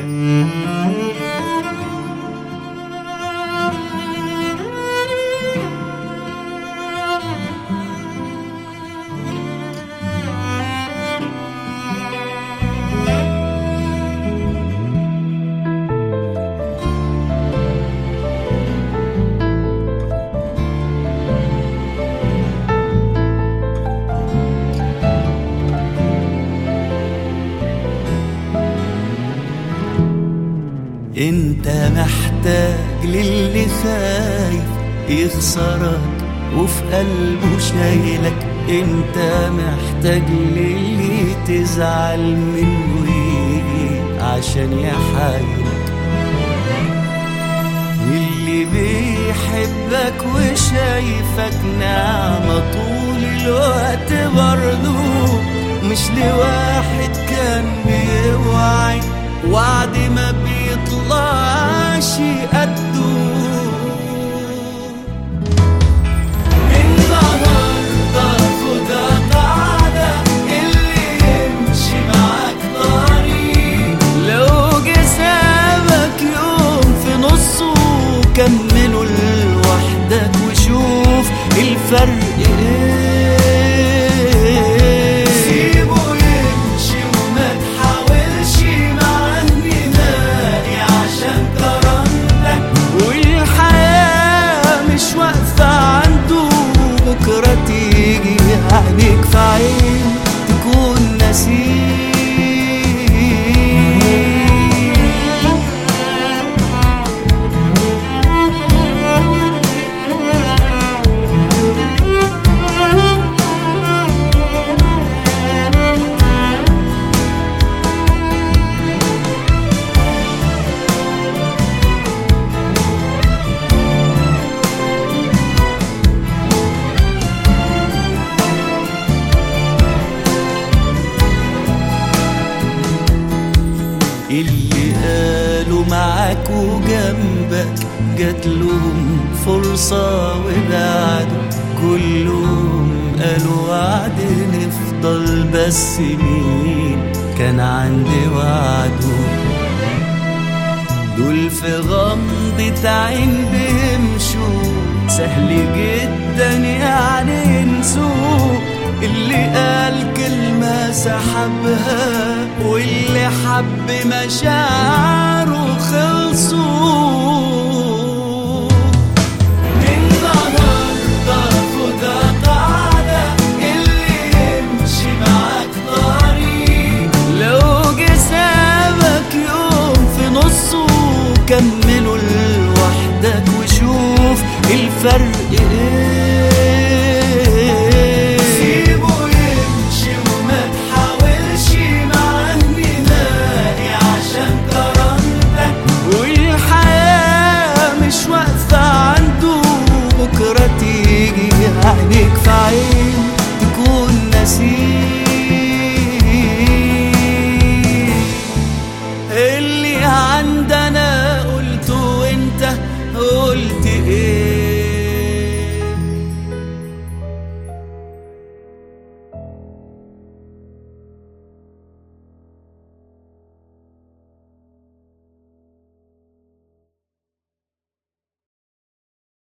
انت محتاج للي خايف يخسرك وفي قلبه شايلك انت محتاج للي تزعل منه يجي عشان يحايلك اللي بيحبك وشايفك نعمة طول الوقت برضه مش لواحد كان بيوعي وعد ما بيطلعش قده النهارده خدها قاعدة اللي يمشي معاك طريق لو جه سابك يوم في نصه كمله لوحدك وشوف الفرق ايه سيبه يمشي وما تحاولش معاه نهائي عشان كرامتك والحياة مش واقفة عنده بكرة تيجي عينيك في عين تكون نسيم اللي قالوا معاك وجنبك جات لهم فرصة وبعدوا كلهم قالوا وعد نفضل بس مين كان عندي وعده دول في غمضة عين بيمشوا سهل جدا يعني ينسوا اللي قال كلمة سحبها واللي حب مشاعره خلصوا النهارده خدها قاعدة اللي يمشي معاك طريق لو جه سابك يوم في نصه كمله لوحدك وشوف الفرق ايه